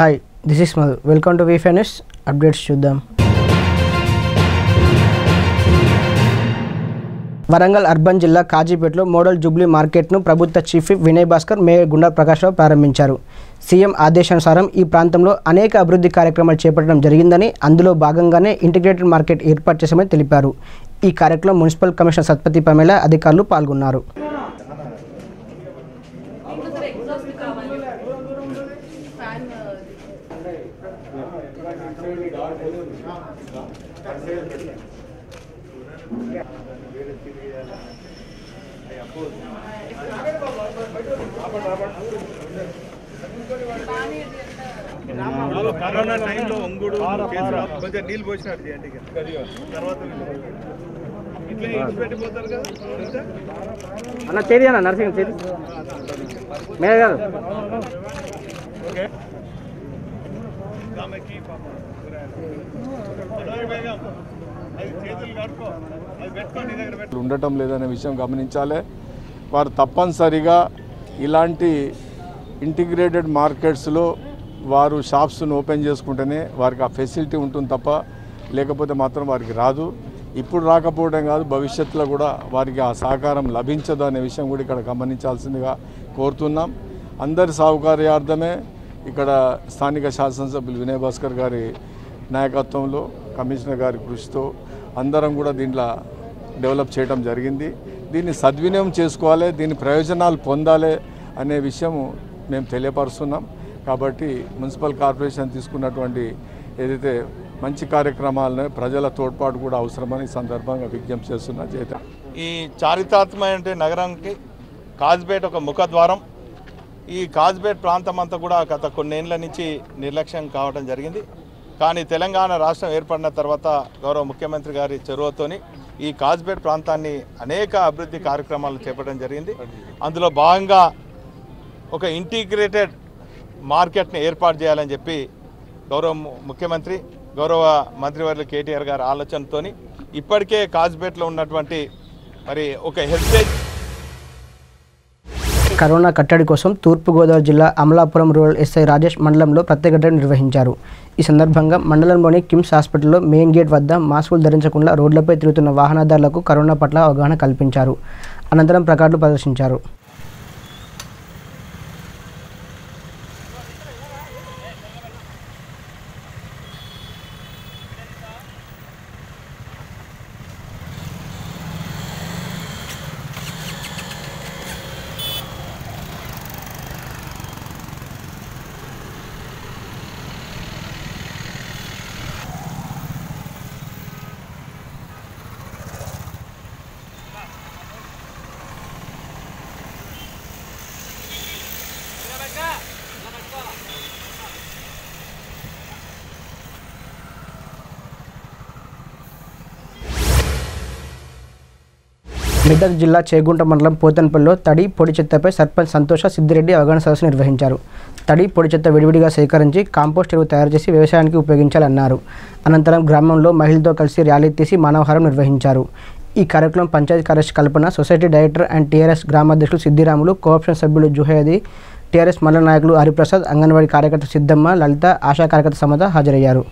Hi this is Madhu welcome to వీఫెనెస్ updates చూద్దాం Warangal urban జిల్లా కాజీపేటలో మోడల్ జూబ్లీ మార్కెట్ను ప్రభుత్వ chief whip Vinay Bhaskar mayor Gunda Prakashrao ప్రారంభించారు సీఎం ఆదేశానుసారం ఈ ప్రాంతంలో అనేక అభివృద్ధి కార్యక్రమాలు చేపట్టడం జరిగిందని అందులో భాగంగానే ఇంటిగ్రేటెడ్ మార్కెట్ ఏర్పాటు చేశామని తెలిపారు ఈ కార్యక్రమం మున్సిపల్ కమిషనర్ సత్పతి పమేల అధికారులు పాల్గొన్నారు కరోనా టైంలో ఒంగుడు కేసులు కొంచెం నీళ్ళు పోసినట్టు చేయండి ఇక. తర్వాత ఇట్లా ఇటు పెట్టిపోతారు కదా తెలుసా? అన్న చేరి అన్న నర్సింగ్ చేరి మేయర్ గారు ఓకే ఆమెకి పాపం కూరగాయలు. బేగం, అది చేతులు కడుకో అది పెట్టుకో నీ దగ్గర పెట్టు ఉండటం లేదనే విషయం గమనించాలి వారు తప్పనిసరిగా ఇలాంటి ఇంటిగ్రేటెడ్ మార్కెట్స్లో వారు షాప్స్ను ఓపెన్ చేసుకుంటేనే వారికి ఆ ఫెసిలిటీ ఉంటుంది తప్ప లేకపోతే మాత్రం వారికి రాదు ఇప్పుడు రాకపోవడం కాదు భవిష్యత్తులో కూడా వారికి ఆ సహకారం లభించదు అనే విషయం కూడా ఇక్కడ గమనించాల్సిందిగా కోరుతున్నాం అందరి సౌకర్యార్థమే ఇక్కడ స్థానిక శాసనసభ్యులు వినయ్ భాస్కర్ గారి నాయకత్వంలో కమిషనర్ గారి కృషితో అందరం కూడా దీంట్లో డెవలప్ చేయడం జరిగింది దీన్ని సద్వినియోగం చేసుకోవాలి దీని ప్రయోజనాలు పొందాలి అనే విషయం మేము తెలియపరుస్తున్నాం కాబట్టి మున్సిపల్ కార్పొరేషన్ తీసుకున్నటువంటి ఏదైతే మంచి కార్యక్రమాలను ప్రజల తోడ్పాటు కూడా అవసరమని ఈ సందర్భంగా విజ్ఞప్తి చేస్తున్నా చేత ఈ చారిత్రాత్మక నగరానికి కాజ్పేట్ ఒక ముఖద్వారం ఈ కాజ్పేట్ ప్రాంతం అంతా కూడా గత కొన్నేళ్ల నుంచి నిర్లక్ష్యం కావడం జరిగింది కానీ తెలంగాణ రాష్ట్రం ఏర్పడిన తర్వాత గౌరవ ముఖ్యమంత్రి గారి చొరవతోని ఈ కాజ్పేట్ ప్రాంతాన్ని అనేక అభివృద్ధి కార్యక్రమాలు చేపట్టడం జరిగింది అందులో భాగంగా ఒక ఇంటిగ్రేటెడ్ మార్కెట్ని ఏర్పాటు చేయాలని చెప్పి గౌరవ ము- ముఖ్యమంత్రి గౌరవ మంత్రివర్యులు కేటీఆర్ గారి ఆలోచనతోని ఇప్పటికే కాజ్పేట్లో ఉన్నటువంటి మరి ఒక హెరిటేజ్ కరోనా కట్టడి కోసం తూర్పుగోదావరి జిల్లా అమలాపురం రూరల్ ఎస్ఐ రాజేష్ మండలంలో ప్రత్యేక డ్రైవ్ నిర్వహించారు ఈ సందర్భంగా మండలంలోని కిమ్స్ హాస్పిటల్లో మెయిన్ గేట్ వద్ద మాస్కులు ధరించకుండా రోడ్లపై తిరుగుతున్న వాహనదారులకు కరోనా పట్ల అవగాహన కల్పించారు అనంతరం ప్లకార్డులు ప్రదర్శించారు మెదక్ జిల్లా చేగుంట మండలం పోతన్పల్లిలో తడి పొడి చెత్తపై సర్పంచ్ సంతోష సిద్దిరెడ్డి అవగాహన సదస్సు నిర్వహించారు తడి పొడి చెత్త విడివిడిగా సేకరించి కాంపోస్ట్ ఎరువు తయారు చేసి వ్యవసాయానికి ఉపయోగించాలన్నారు అనంతరం గ్రామంలో మహిళలతో కలిసి ర్యాలీ తీసి మానవహారం నిర్వహించారు ఈ కార్యక్రమం పంచాయతీ కార్యదర్శి Kalpana society director and TRS గ్రామాధ్యక్షులు సిద్దిరాములు కోఆప్షన్ సభ్యులు జుహేది టీఆర్ఎస్ మండల నాయకులు హరిప్రసాద్ అంగన్వాడీ కార్యకర్త సిద్దమ్మ లలిత ఆశా కార్యకర్త సమత హాజరయ్యారు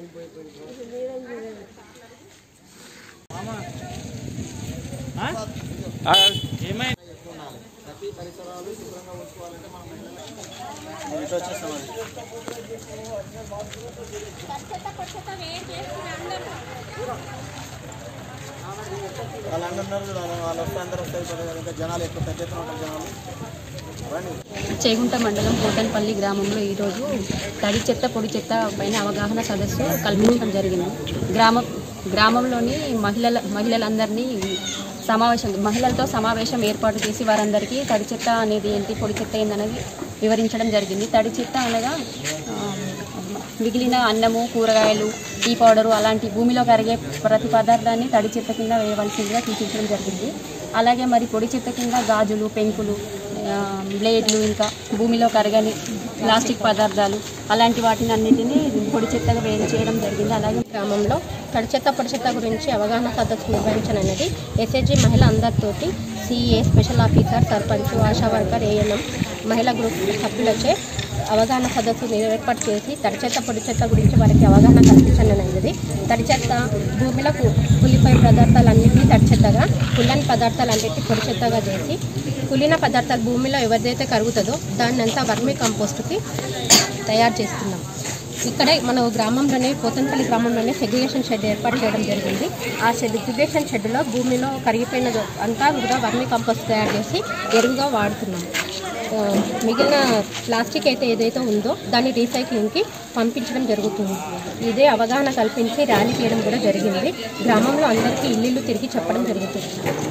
చేగుంట మండలం కోటన్పల్లి గ్రామంలో ఈరోజు తడి చెత్త పొడి చెత్త పైన అవగాహన సదస్సు కల్పించడం జరిగింది గ్రామం గ్రామంలోని మహిళల మహిళలందరినీ సమావేశం మహిళలతో సమావేశం ఏర్పాటు చేసి వారందరికీ తడి చెత్త అనేది ఏంటి పొడి చెత్త ఏందనేది వివరించడం జరిగింది తడి చెత్త అనగా ఆ, మిగిలిన అన్నము కూరగాయలు టీ పౌడరు అలాంటి భూమిలో కరిగే ప్రతి పదార్థాన్ని తడి చెత్త కింద వేయవలసిందిగా సూచించడం జరిగింది అలాగే మరి పొడి చెత్త కింద గాజులు పెంకులు ఆ, బ్లేడ్లు ఇంకా భూమిలో కరగని ప్లాస్టిక్ పదార్థాలు అలాంటి వాటిని అన్నిటినీ పొడి చెత్తగా వేరు చేయడం జరిగింది అలాగే గ్రామంలో తడి చెత్త పొడి చెత్త గురించి అవగాహన సదస్సు నిర్వహించనున్నది ఎస్హెచ్జి మహిళ అందరితోటి CA special officer sarpanch ASHA worker ANM మహిళా గ్రూప్ సభ్యులచే అవగాహన సదస్సు ఏర్పాటు చేసి తడి చెత్త పొడి చెత్త గురించి వారికి అవగాహన కల్పించడం అనేది తడి చెత్త భూమిలకు కులిపోయే పదార్థాలన్నింటినీ తడి చెత్తగా కుళ్ళని పదార్థాలన్నింటినీ పొడి చెత్తగా చేసి కులిన పదార్థాలు భూమిలో ఎవరిదైతే కరుగుతుందో దాన్ని అంతా వర్మీ కంపోస్ట్కి తయారు చేస్తున్నాం ఇక్కడే మన గ్రామంలోనే పోతంపల్లి గ్రామంలోనే సెగ్రిగేషన్ షెడ్ ఏర్పాటు చేయడం జరిగింది ఆ షెడ్ సెగ్రిగేషన్ షెడ్లో భూమిలో కరిగిపోయిన అంతా కూడా వర్మీ కంపోస్ట్ తయారు చేసి ఎరువుగా వాడుతున్నాం ఆ, మిగిలిన ప్లాస్టిక్ అయితే ఏదైతే ఉందో దాన్ని రీసైక్లింగ్కి పంపించడం జరుగుతుంది ఇదే అవగాహన కల్పించి ర్యాలీ చేయడం కూడా జరిగింది గ్రామంలో అందరికీ ఇల్లు తిరిగి చెప్పడం జరుగుతుంది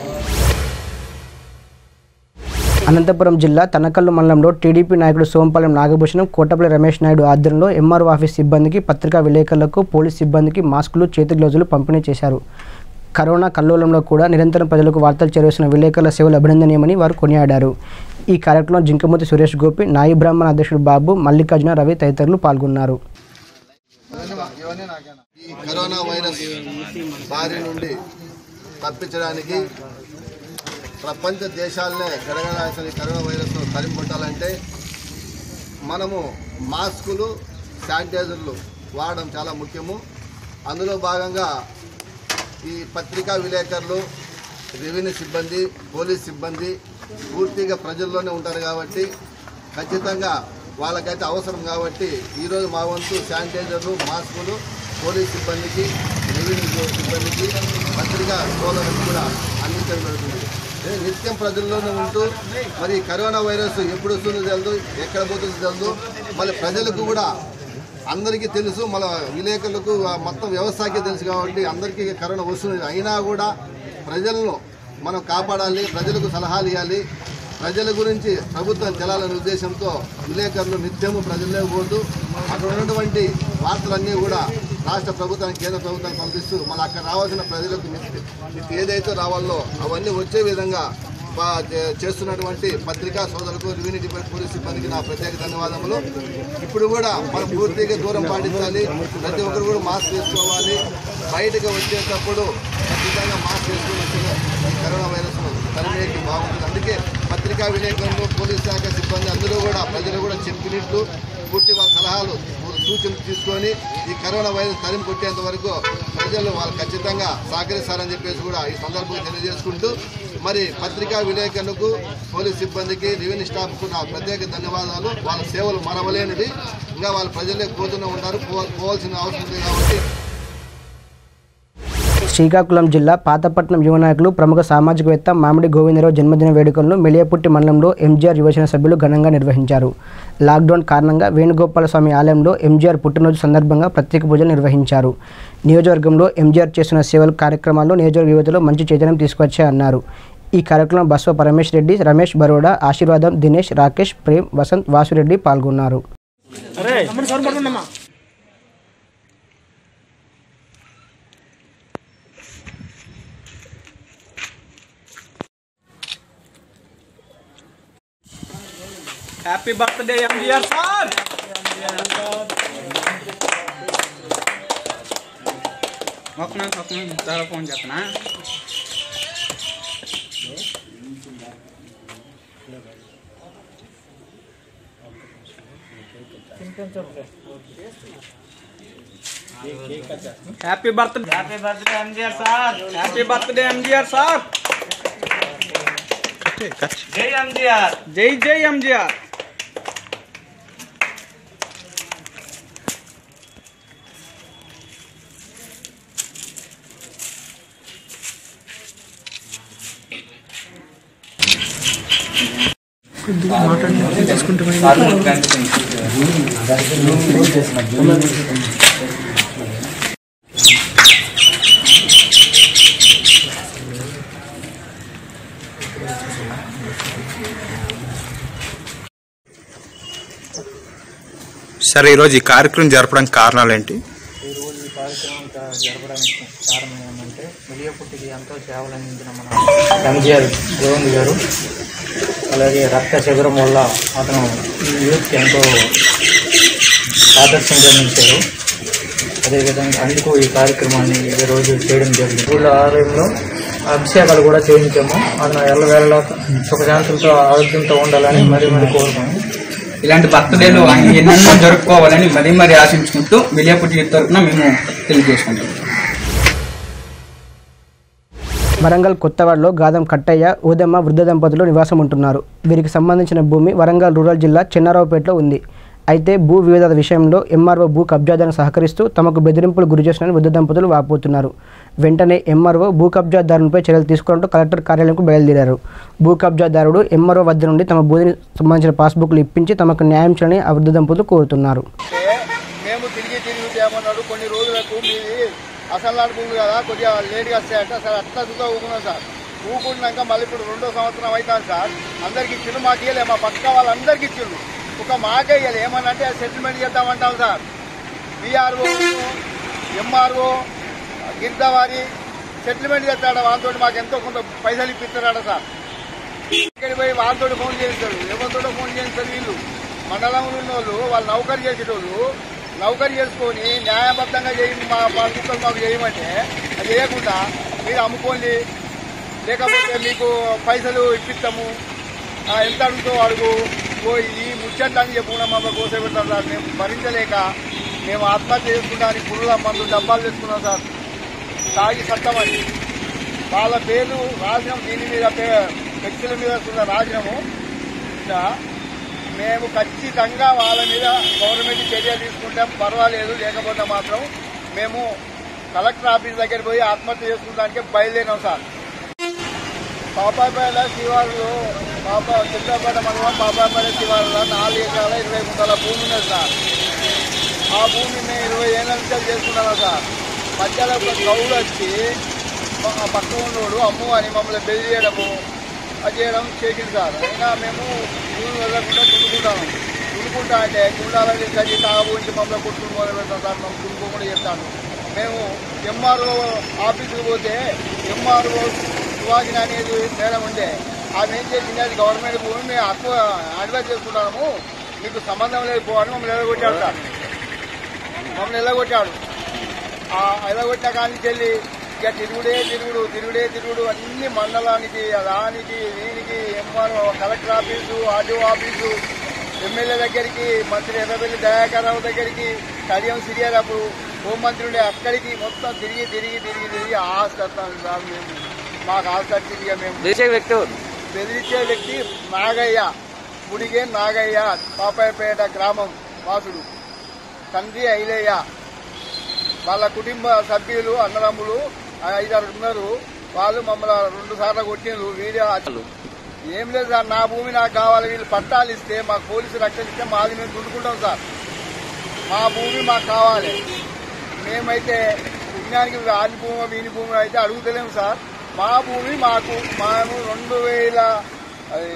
అనంతపురం జిల్లా తనకల్లు మండలంలో టీడీపీ నాయకుడు సోంపాలెం నాగభూషణం కోటపల్లి రమేష్ నాయుడు ఆధ్వర్యంలో ఎంఆర్ఓ ఆఫీస్ సిబ్బందికి పత్రికా విలేకరులకు పోలీస్ సిబ్బందికి మాస్కులు చేతి గ్లౌజులు పంపిణీ చేశారు కరోనా కల్లోలంలో కూడా నిరంతరం ప్రజలకు వార్తలు చేరవేసిన విలేకరుల సేవలు అభినందనీయమని వారు కొనియాడారు ఈ కార్యక్రమంలో జింకమూర్తి సురేష్ గోపి నాయి బ్రాహ్మణ అధ్యక్షుడు బాబు మల్లికార్జున రవి తదితరులు పాల్గొన్నారు ఈ కరోనా వైరస్ బారి నుండి తప్పించడానికి ప్రపంచ దేశాలనే గడగడాల్సిన ఈ కరోనా వైరస్ తరిమికొట్టాలంటే మనము మాస్కులు శానిటైజర్లు వాడడం చాలా ముఖ్యము అందులో భాగంగా ఈ పత్రికా విలేకరులు రెవెన్యూ సిబ్బంది పోలీస్ సిబ్బంది పూర్తిగా ప్రజల్లోనే ఉంటారు కాబట్టి ఖచ్చితంగా వాళ్ళకైతే అవసరం కాబట్టి ఈరోజు మా వంతు శానిటైజర్లు మాస్కులు పోలీస్ సిబ్బందికి రెవెన్యూ సిబ్బందికి పత్రికా సోదరులకు కూడా అందించడం జరుగుతుంది ఏ నిత్యం ప్రజల్లోనే ఉంటూ మరి ఈ కరోనా వైరస్ ఎప్పుడు వస్తుందో తెలియదు ఎక్కడ పోతుందో తెలియదు మళ్ళీ ప్రజలకు కూడా అందరికీ తెలుసు మన విలేకరులకు ఆ మొత్తం వ్యవస్థకి తెలుసు కాబట్టి అందరికీ కరోనా వస్తుంది అయినా కూడా ప్రజలను మనం కాపాడాలి ప్రజలకు సలహాలు ఇవ్వాలి ప్రజల గురించి ప్రభుత్వం తెలాలనే ఉద్దేశంతో విలేకరులు నిత్యము ప్రజల్లో పోతూ అక్కడ ఉన్నటువంటి వార్తలన్నీ కూడా రాష్ట్ర ప్రభుత్వానికి కేంద్ర ప్రభుత్వానికి పంపిస్తూ మళ్ళీ అక్కడ రావాల్సిన ప్రజలకు నిత్య- ఏదైతే రావాలో అవన్నీ వచ్చే విధంగా బా- చే- చేస్తున్నటువంటి పత్రికా సోదరులకు రెవెన్యూ డిపార్ట్మెంట్ పోలీస్ సిబ్బందికి నా ప్రత్యేక ధన్యవాదములు ఇప్పుడు కూడా మనం పూర్తిగా దూరం పాటించాలి ప్రతి ఒక్కరు కూడా మాస్క్ వేసుకోవాలి బయటకు వచ్చేటప్పుడు ఖచ్చితంగా మాస్క్ వేసుకుని వచ్చే ఈ కరోనా వైరస్ తరిమేకి బాగుంటుంది అందుకే పత్రికా విలేకరులు పోలీస్ శాఖ సిబ్బంది అందరూ కూడా ప్రజలు కూడా చెప్పినట్లు పూర్తి వాళ్ళ సలహాలు సూచనలు తీసుకొని ఈ కరోనా వైరస్ తరిమి కొట్టేంత వరకు ప్రజలు వాళ్ళు ఖచ్చితంగా సహకరిస్తారని చెప్పేసి కూడా ఈ సందర్భంగా తెలియజేసుకుంటూ మరి పత్రికా విలేకరులకు పోలీస్ సిబ్బందికి రెవెన్యూ స్టాఫ్కు నా ప్రత్యేక ధన్యవాదాలు వాళ్ళ సేవలు మరవలేనివి ఇంకా వాళ్ళు ప్రజలే పోతూనే ఉంటారు పో- పోవాల్సిన అవసరం ఉంది కాబట్టి శ్రీకాకుళం జిల్లా పాతపట్నం యువ నాయకులు ప్రముఖ సామాజికవేత్త మామిడి గోవిందరావు జన్మదిన వేడుకలను మెలియపుట్టి మండలంలో ఎంజీఆర్ యువజన సభ్యులు ఘనంగా నిర్వహించారు లాక్డౌన్ కారణంగా వేణుగోపాల స్వామి ఆలయంలో ఎంజీఆర్ పుట్టినరోజు సందర్భంగా ప్రత్యేక పూజలు నిర్వహించారు నియోజకవర్గంలో ఎంజీఆర్ చేస్తున్న సేవల కార్యక్రమాల్లో నియోజకవర్గ యువతలో మంచి చైతన్యం తీసుకొచ్చాయన్నారు ఈ కార్యక్రమంలో బస్వ పరమేష్ రెడ్డి రమేష్ బరోడా ఆశీర్వాదం దినేష్ రాకేష్ ప్రేమ్ వసంత్ వాసురెడ్డి పాల్గొన్నారు హ్యాపీ బర్త్డే ఎంజిఆర్ సార్ ఒక నిమిషం ఒక నిమిషం చాలా ఫోన్ చేస్తున్నా happy birthday happy birthday MGR sir happy birthday MGR sir జై ఎంజిఆర్ జై జై ఎంజిఆర్ సరే ఈరోజు ఈ కార్యక్రమం జరపడానికి కారణాలు ఏంటి ఈరోజు ఈ కార్యక్రమం కా- జరపడానికి కారణం ఏమంటే మిలియపుట్టికి ఎంతో సేవలు అందించిన మన ఎంజిఆర్ గోవింద్ గారు అలాగే రక్త శిబిరం వల్ల అతను ఈ యూత్కి ఎంతో ఆదర్శంగా నిలిచారు అదేవిధంగా అందుకు ఈ కార్యక్రమాన్ని ఈ రోజు చేయడం జరిగింది ఊళ్ళో ఆలయంలో అభిషేకాలు కూడా చేయించాము అతను ఎల్లవేళలా సుఖశాంతులతో ఆరోగ్యంతో ఉండాలని మరీ మరీ కోరుకున్నాము ఇలాంటి బర్త్డేలు ఆయన ఎన్నెన్నో జరుపుకోవాలని మరీ మరీ ఆశించుకుంటూ మిలియాపుట్టి తరఫున మేము తెలియజేసుకుంటాం వరంగల్ కొత్తవాడలో గాదం కట్టయ్య ఊదమ్మ వృద్ధ దంపతులు నివాసం ఉంటున్నారు వీరికి సంబంధించిన భూమి వరంగల్ రూరల్ జిల్లా చెన్నారావుపేటలో ఉంది అయితే భూ వివాదాల విషయంలో ఎంఆర్ఓ భూ కబ్జాదారును సహకరిస్తూ తమకు బెదిరింపులు గురి చేసిన వృద్ధ దంపతులు వాపోతున్నారు వెంటనే ఎంఆర్ఓ భూ కబ్జాదారునిపై చర్యలు తీసుకున్నట్టు కలెక్టర్ కార్యాలయంకు బయలుదేరారు భూ కబ్జాదారుడు ఎంఆర్ఓ వద్ద నుండి తమ భూమిని సంబంధించిన పాస్బుక్లు ఇప్పించి తమకు న్యాయం చేయాలని ఆ వృద్ధ దంపతులు కోరుతున్నారు మేము తిరిగి తిరిగి చేయమన్నాడు కొన్ని రోజులకు మీది అసలు నాడు భూమి కదా కొద్దిగా లేట్గా వస్తాయంట సార్ అట్లా చూద్దా ఊకున్నాం సార్ ఊకున్నాక మళ్ళీ ఇప్పుడు రెండో సంవత్సరం అవుతాను సార్ అందరికి ఇచ్చిండు మాకు ఇవ్వలే మా పక్క వాళ్ళందరికీ ఇచ్చిండు ఒక మాకే ఇవ్వలే ఏమన్నా అంటే సెటిల్మెంట్ చేద్దామంటాం సార్ బీఆర్ఓ ఎంఆర్ఓ గిరిదవారి సెటిల్మెంట్ చేస్తాడు వాళ్ళతో మాకు ఎంతో కొంత పైసలు ఇప్పిస్తాడు సార్ ఇక్కడికి పోయి వాళ్ళతో ఫోన్ చేయిస్తాడు ఎవరితో ఫోన్ చేయిస్తారు వీళ్ళు మండలంలో ఉన్న వాళ్ళు వాళ్ళు నౌకరు చేసేటోళ్ళు నౌకరు చేసుకొని న్యాయబద్ధంగా చేయండి మా పాస్బుక్లు మాకు చేయమంటే అది చేయకుండా మీరు అమ్ముకోండి లేకపోతే మీకు పైసలు ఇప్పిస్తాము ఆ, ఎంత అడుగుతో అడుగు పోయి ఈ ముచ్చట్లు అని చెప్పుకున్నాం మమ్మల్ని కోసపెడతాం సార్ మేము భరించలేక మేము ఆత్మహత్య చేసుకుంటానికి పురుగుల మందు డబ్బాలు తెచ్చుకున్నాం సార్ తాగి సత్తమని వాళ్ళ పేర్లు రాసినాం దీని మీద పే- వ్యక్తుల మీద కూడా రాసినాము ఇంకా మేము ఖచ్చితంగా వాళ్ళ మీద గవర్నమెంట్ చర్య తీసుకుంటాం పర్వాలేదు లేకపోతే మాత్రం మేము కలెక్టర్ ఆఫీస్ దగ్గర పోయి ఆత్మహత్య చేసుకుంటానికి బయలుదేరినాం సార్ పాపాపేట శివారులో పాప చిత్రపేట మండలం పాపాపేట శివారులో నాలుగు ఎకరాల ఇరవై గుంటల భూమి ఉన్నది సార్ ఆ భూమి మేము ఇరవై ఏళ్ళ నుంచి చేసుకున్నాం సార్ మధ్యలో ఒక గౌడు వచ్చి మా- ఆ పక్క ఉన్నోడు అమ్ము అని మమ్మల్ని బెదిరి చేయడము అది చేయడం చేసింది సార్ అయినా మేము భూమి వెళ్ళకుండా దున్నుకుంటాము దున్నుకుంటా అంటే గుండాలని చదివి తాగబోయించి మమ్మల్ని కొట్టుకుని మొదలు పెడతాం సార్ మేము దున్నుకోకుండా చెప్తాను మేము ఎంఆర్ఓ ఆఫీసుకి పోతే ఎంఆర్ఓ సువాగిన అనేది మేడం ఉండే ఆమె ఏం చేసింది అది గవర్నమెంట్ భూమి మేము హక్కు అడ్వైజ్ చేసుకుంటాము మీకు సంబంధం లేదు పోవని మమ్మల్ని ఎలగొట్టాడు సార్ మమ్మల్ని ఎలగొట్టాడు ఆ ఎలగొట్టిన కానీ చెల్లి ఇక తిరుగుడే తిరుగుడు తిరుగుడే తిరుగుడు అన్ని మండలానికి దానికి దీనికి MRO collector office RDO office MLA దగ్గరికి మంత్రి ఎర్రబెల్లి దయాకర్ రావు దగ్గరికి కడియం సిరియాలప్పుడు హోంమంత్రి ఉండే అక్కడికి మొత్తం తిరిగి తిరిగి తిరిగి తిరిగి ఆస్తి వస్తాను సార్ మేము మాకు ఆస్తి వచ్చింది ఇక మేము వ్యక్తి బెదిరించే వ్యక్తి నాగయ్య గుడిగే నాగయ్య పాపాయపేట గ్రామం వాసుడు తండ్రి ఐలయ్య వాళ్ళ కుటుంబ సభ్యులు అన్నదమ్ములు ఐదారు ఉన్నారు వాళ్ళు మమ్మల్ని రెండు సార్లు కొట్టిండ్రు వీడియో ఏం లేదు సార్ నా భూమి నాకు కావాలి వీళ్ళు పట్టాలు ఇస్తే మాకు పోలీసు రక్షణ ఇస్తే మాది మేము దున్నుకుంటాం సార్ మా భూమి మాకు కావాలి మేమైతే పుణ్యానికి రాని భూమి వీని భూమి అయితే అడుగుతలేము సార్ మా భూమి మాకు మేము రెండు వేల అది,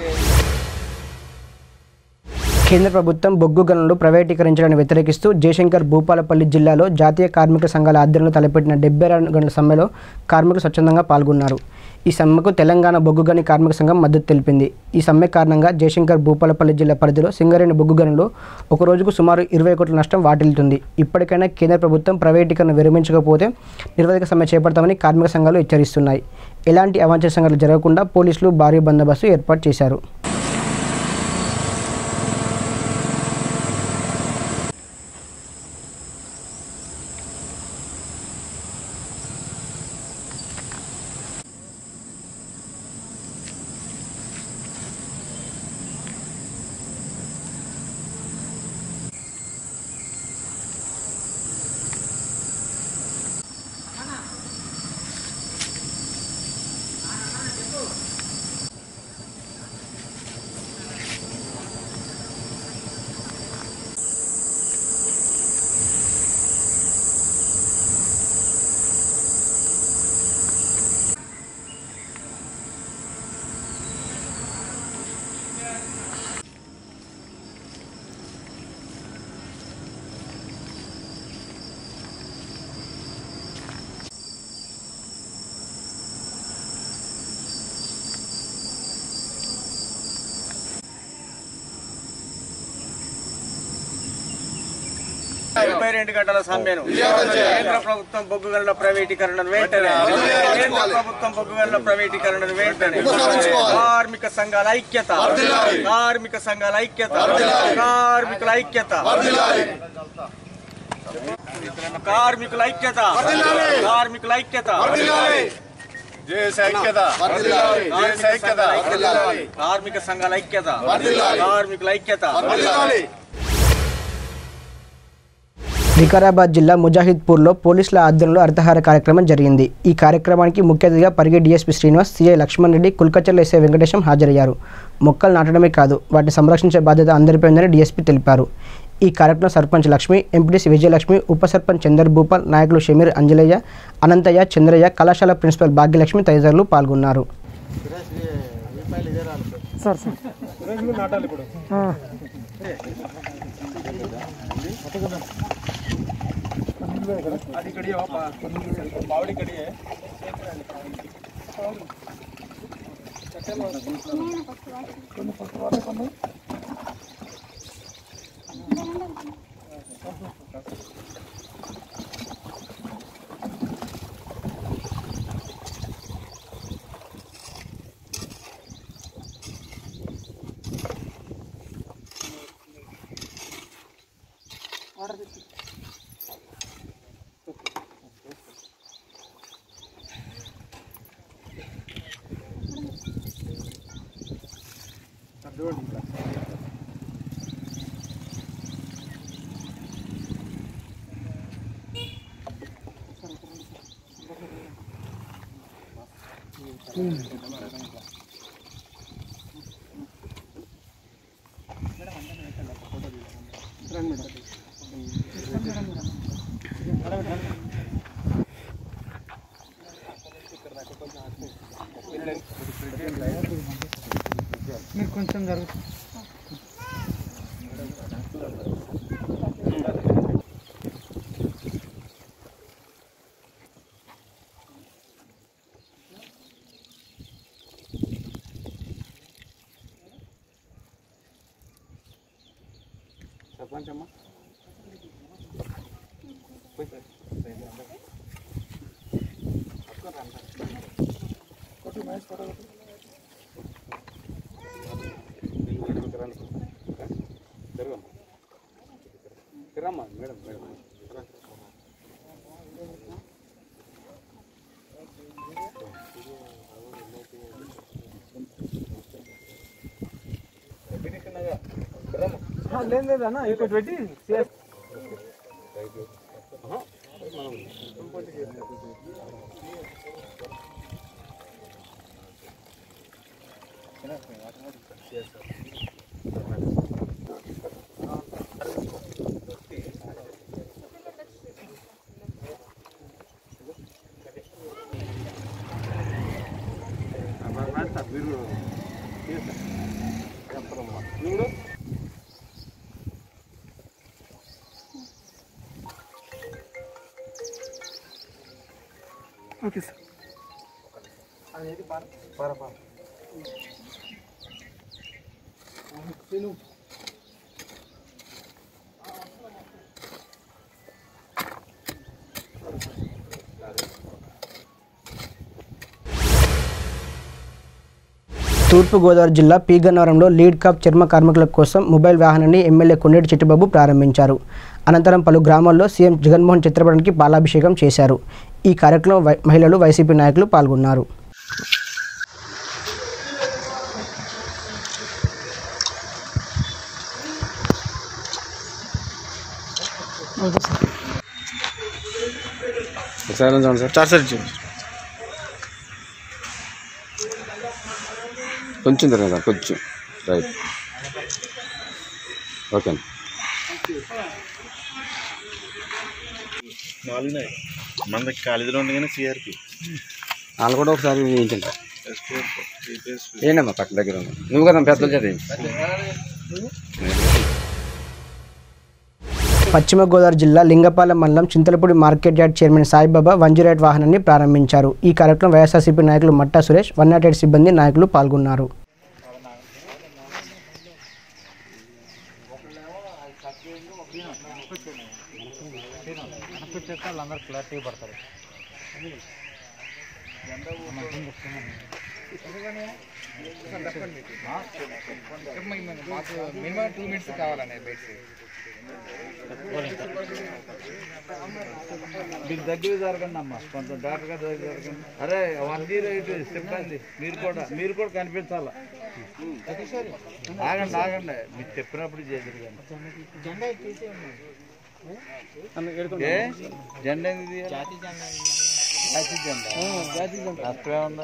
కేంద్ర ప్రభుత్వం బొగ్గు గనులు ప్రైవేటీకరించడాన్ని వ్యతిరేకిస్తూ జయశంకర్ భూపాలపల్లి జిల్లాలో జాతీయ కార్మిక సంఘాల ఆధ్వర్యంలో తలపెట్టిన డెబ్బై రెండు గంటల సమ్మెలో కార్మికులు స్వచ్ఛందంగా పాల్గొన్నారు ఈ సమ్మెకు తెలంగాణ బొగ్గు గని కార్మిక సంఘం మద్దతు తెలిపింది ఈ సమ్మె కారణంగా జయశంకర్ భూపాలపల్లి జిల్లా పరిధిలో సింగరేణి బొగ్గు గనులు ఒక రోజుకు సుమారు ఇరవై కోట్ల నష్టం వాటిల్లుతుంది ఇప్పటికైనా కేంద్ర ప్రభుత్వం ప్రైవేటీకరణ విరమించకపోతే నిర్వధిక సమ్మె చేపడతామని కార్మిక సంఘాలు హెచ్చరిస్తున్నాయి ఎలాంటి అవాంఛనీయ సంఘటనలు జరగకుండా పోలీసులు భారీ బందోబస్తు ఏర్పాటు చేశారు ఇరవై రెండు గంటల సమ్మెను కేంద్ర ప్రభుత్వం బొగ్గు గనుల ప్రైవేటీకరణను వెంటనే కేంద్ర ప్రభుత్వం బొగ్గు గనుల ప్రైవేటీకరణను వెంటనే కార్మిక సంఘాల ఐక్యత కార్మిక సంఘాల ఐక్యత కార్మికుల ఐక్యత కార్మికుల ఐక్యత కార్మికుల ఐక్యత జేఎస్ ఐక్యత జేఎస్ ఐక్యత కార్మిక సంఘాల ఐక్యత కార్మికుల ఐక్యత వికారాబాద్ జిల్లా ముజాహిద్పూర్లో పోలీసుల ఆధ్వర్యంలో అర్థహార కార్యక్రమం జరిగింది ఈ కార్యక్రమానికి ముఖ్య అతిథిగా Parigi DSP Srinivas CI Lakshman Reddy Kulkacharla SI Venkatesham హాజరయ్యారు మొక్కలు నాటడమే కాదు వాటిని సంరక్షించే బాధ్యత అందరిపై ఉందని డీఎస్పీ తెలిపారు ఈ కార్యక్రమం సర్పంచ్ లక్ష్మి ఎంపీటీసీ విజయలక్ష్మి ఉప సర్పంచ్ చందర్ భూపాల్ నాయకులు షమీర్ అంజలయ్య అనంతయ్య చంద్రయ్య కళాశాల ప్రిన్సిపల్ భాగ్యలక్ష్మి తదితరులు పాల్గొన్నారు మీరు కొంచెం జరుగు లేదు లేదన్న ఇక్కడ పెట్టి ఓకే సార్ అనేది పార పార పార తూర్పుగోదావరి జిల్లా పి గన్నవరంలో లీడ్ కప్ చర్మ కార్మికుల కోసం మొబైల్ వాహనాన్ని ఎమ్మెల్యే కొండేటి చిట్టిబాబు ప్రారంభించారు అనంతరం పలు గ్రామాల్లో సీఎం జగన్మోహన్ చిత్రపటానికి పాలాభిషేకం చేశారు ఈ కార్యక్రమంలో వై- మహిళలు వైసీపీ నాయకులు పాల్గొన్నారు సార్ సార్ సార్ కొంచెం తిరగదా కొంచెం రైట్ ఓకే అండి నాలుగునే మనకి కాలేజీలో ఉంది కానీ సిఆర్పి వాళ్ళు కూడా ఒకసారి ఏంటంటే ఏంటమ్మా పక్కన దగ్గర ఉన్నా నువ్వు కదా పెద్దలు చదివి పశ్చిమ గోదావరి జిల్లా లింగపాలెం మండలం Chintalapudi market yard chairman Saibaba one zero eight వాహనాన్ని ప్రారంభించారు ఈ కార్యక్రమం వైఎస్ఆర్సీపీ నాయకులు Matta Suresh one not eight సిబ్బంది నాయకులు పాల్గొన్నారు చూపించేస్తే వాళ్ళందరూ క్లారిటీ పడతారు మినిమం టూ మినిట్స్ కావాలనే బెడ్స్ మీకు దగ్గర జరగండి అమ్మా కొంచెం డాక్టర్ గారు దగ్గర జరగండి అరే వన్ జీరో ఎయిట్ సిబ్బంది మీరు కూడా మీరు కూడా కనిపించాలా ఆగండి ఆగండి మీరు చెప్పినప్పుడు చేద్దరు జెండా తీసే ఏ జెండా ఎందుకు తీయాలి? జాతీయ జెండా జాతీయ జెండా జాతీయ జెండా. నష్టమేముంది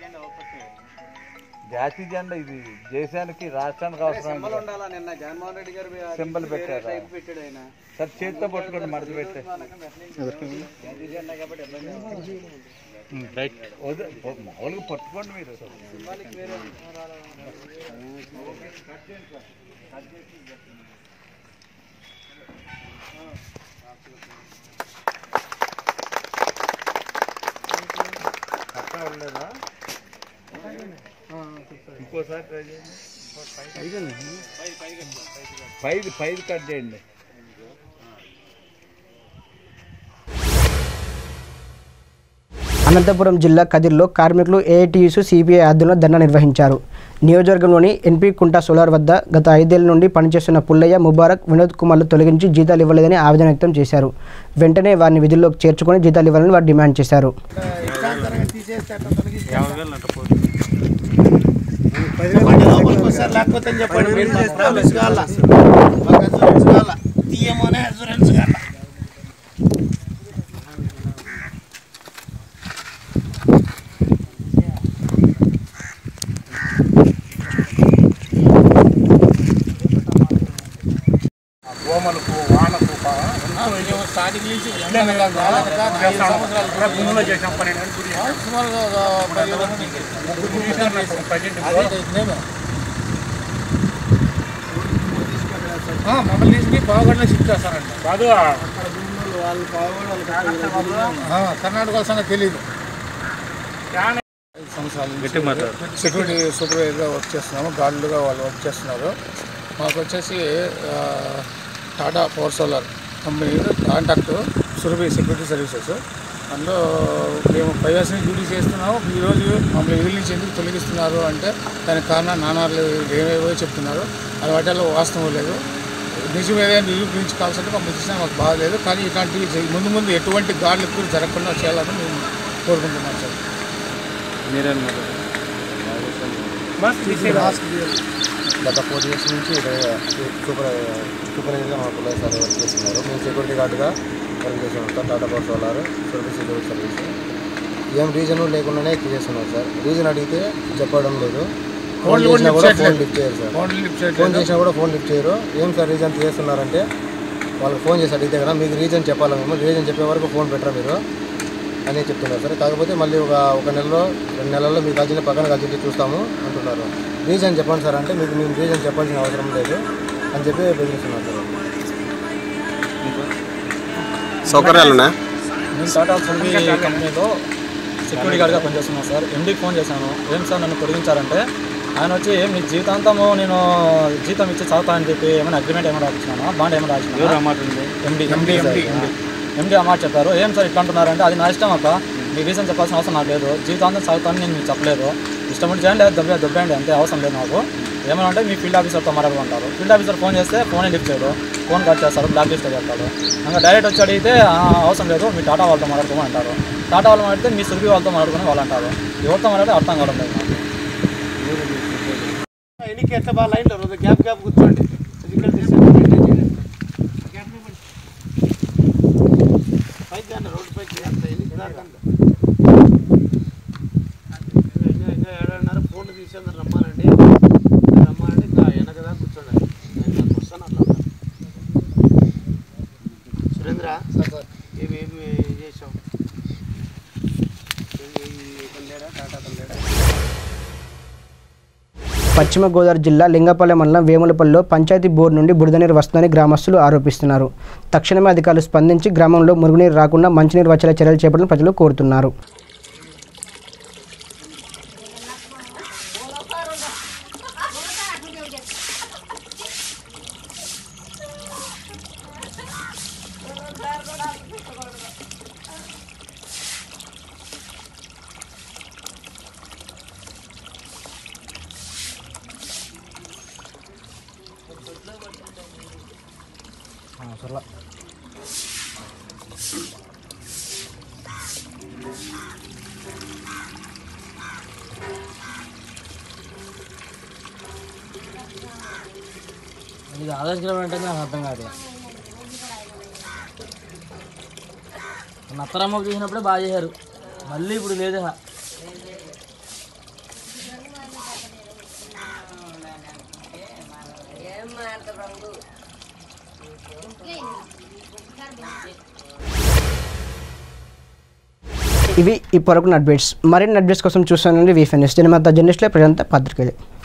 జాతీయ జెండా ఇది దేశానికి రాష్ట్రానికి అవసరం నిన్న జగన్మోహన్ రెడ్డి గారు సింబల్ పెట్టారా టైప్ పెట్టాడు ఆయన సార్ చేతితో పట్టుకోండి మడత పెట్టే జాతీయ జెండా కాబట్టి ఇబ్బంది రైట్ వద- మామూలుగా పట్టుకోండి మీరు సింబాలిక్ వేరే పక్కా ఉండలేదా ఇంకోసారి ట్రై చేయండి పైది పైది కట్ చేయండి అనంతపురం జిల్లా కదిర్లో కార్మికులు ఏఐటీయూసీ సిపిఐ ఆధ్వర్యంలో ధర్నా నిర్వహించారు నియోజకవర్గంలోని ఎన్పీ కుంటా సోలార్ వద్ద గత ఐదేళ్ల నుండి పనిచేస్తున్న పుల్లయ్య ముబారక్ వినోద్ కుమార్లు తొలగించి జీతాలు ఇవ్వలేదని ఆవేదన వ్యక్తం చేశారు వెంటనే వారిని విధుల్లోకి చేర్చుకొని జీతాలు ఇవ్వాలని వారు డిమాండ్ చేశారు లేకపోతే చెప్పండి మీరు ప్రామిస్ కావాలా మాకు అసూరెన్స్ కావాలా తీయమనే అసూరెన్స్ కావాలా దోమలకు వానకు స్టార్టింగ్ నుంచి భూమిలో చేసాం పన్నెండు మమ్మల్ని తీసుకుని పావుగడలో షిఫ్ట్ చేస్తారండి కాదు ఆ, కర్ణాటక సంగతి తెలియదు ఐదు సంవత్సరాల నుంచి సెక్యూరిటీ సూపర్వైజర్గా వర్క్ చేస్తున్నాము గార్డులుగా వాళ్ళు వర్క్ చేస్తున్నారు మాకు వచ్చేసి ఆ, Tata Power solar company contact Surabhi security services అందులో మేము ఫైవ్ ఇయర్స్ నుంచి డ్యూటీ చేస్తున్నాము ఈరోజు మమ్మల్ని విధుల నుంచి ఎందుకు తొలగిస్తున్నారు అంటే దానికి కారణం నానాలు ఏవేవో చెప్తున్నారు అది వాటిల్లో వాస్తవం లేదు నిజం ఏదైనా నిరూపించుకోవాల్సింటే మమ్మల్ని చూసినా మాకు బాగలేదు కానీ ఇట్లాంటివి జరి- ముందు ముందు ఎటువంటి గాడులు కూడా జరగకుండా చేయాలని మేము కోరుకుంటున్నాం సార్ గత ఫోర్ ఇయర్స్ నుంచి ఇక్కడ సూపర్ సూపర్వైజర్గా మా పిల్లలు సార్ వర్క్ చేస్తున్నారు మేము సెక్యూరిటీ గార్డుగా వర్క్ చేస్తున్నాం sir Tata Power solar service security service ఏం రీజన్ లేకుండానే ఎక్కువ చేస్తున్నారు సార్ రీజన్ అడిగితే చెప్పడం లేదు ఫోన్ ఫోన్లు కూడా చేసినా కూడా లిఫ్ట్ ఫోన్ చేయట్లేదు. లిఫ్ట్ చేయరు సార్ ఫోన్లు లిఫ్ట్ చేయట్లేదు. ఫోన్ చేసినా కూడా ఫోన్ లిఫ్ట్ చేయరు ఏం సార్ రీజన్ చేస్తున్నారంటే వాళ్ళకి ఫోన్ చేసి అడిగితే కదా మీకు రీజన్ చెప్పాలా మేము రీజన్ చెప్పే వరకు ఫోన్ పెట్టరా మీరు అని చెప్తున్నారు సార్ కాకపోతే మళ్ళీ ఒక ఒక నెలలో రెండు నెలల్లో మీకు కలిసిన పక్కన కలిసి చూస్తాము అంటున్నారు రీజన్ చెప్పండి సార్ అంటే మీకు మేము రీజన్ చెప్పాల్సిన అవసరం లేదు అని చెప్పి బెదిరిస్తున్నారు సార్ సౌకర్యాలు ఉన్నాయా నేను టాటా సుల్వి కంపెనీలో సెక్యూరిటీ గార్డ్గా పనిచేస్తున్నాను సార్ ఎండీకి ఫోన్ చేశాను ఏం సార్ నన్ను పొడిగించారంటే ఆయన వచ్చి మీ జీతాంతము నేను జీతం ఇచ్చి చదువుతా అని చెప్పి ఏమైనా అగ్రిమెంట్ ఏమైనా రాసినాను బాండ్ ఏమైనా ఎవరు ఆ రాసిన మాట ఉంది? ఎండి MD, ఎండి MD. ఎండి ఆ మాట చెప్పారు ఏం సార్ ఇట్లా అంటున్నారంటే అది నా ఇష్టం అక్క మీ రీజన్ చెప్పాల్సిన అవసరం నాకు లేదు జీతాంతం చదువుతాను నేను మీకు చెప్పలేదు ఇష్టం ఉంటే చేయండి దొబ్బే దొబ్బేయండి అంతే అవసరం లేదు నాకు ఏమైనా అంటే మీ ఫీల్డ్ ఆఫీసర్తో మాట్లాడుకుంటారు ఫీల్డ్ ఆఫీసర్ ఫోన్ చేస్తే ఫోనే లిఫ్ట్ చేయడు ఫోన్ కట్ చేస్తారు బ్లాక్ లిస్ట్లో పెడతాడు ఇంకా డైరెక్ట్ వచ్చి అడిగితే "ఆ, అవసరం లేదు మీ టాటా వాళ్ళతో మాట్లాడుకోమని అంటారు టాటా వాళ్ళు మాట్లాడితే మీ సుర్బి వాళ్ళతో మాట్లాడుకుని వాళ్ళు అంటారు ఎవరితో మాట్లాడితే అర్థం కావడం లేదు నాకు ఎన్నికి ఎట్లా బాగా లైన్లో రోజు గ్యాప్ గ్యాప్ కూర్చోండి ఇక్కడ తీసేయండి. పైకి రండి, రోడ్డు పైకి అంత ఎన్నికి దాకండి. ఇంకా ఇంకా ఏడన్నర ఫోన్లు తీసేందరు రమ్మానండి రమ్మానండి ఇంకా వెనక దాకా కూర్చోండి నేను దానికి వస్తాను అట్లా సురేంద్ర ఏమి ఏమి చేసావు లేడా టాటా లేడా పశ్చిమ గోదావరి జిల్లా లింగపల్లె మండలం వేములపల్లిలో పంచాయతీ బోర్డు నుండి బురద నీరు వస్తుందని గ్రామస్తులు ఆరోపిస్తున్నారు తక్షణమే అధికారులు స్పందించి గ్రామంలో మురుగునీరు రాకుండా మంచినీరు వచ్చేలా చర్యలు చేపట్టాలని ప్రజలు కోరుతున్నారు కూడా సర్లా ఇది ఆలోచించడం అంటే నాకు అర్థం కాదు నత్తరమ్మకు చేసినప్పుడే బాగా చేశారు మళ్ళీ ఇప్పుడు లేదు ఇహ. ఇవి ఇప్పటివరకు అప్డేట్స్ మరిన్ని అప్డేట్స్ కోసం చూస్తానండి వీఫెన్ఎస్ దీని మధ్య జర్నలిస్టులే ప్రజంత పత్రికలే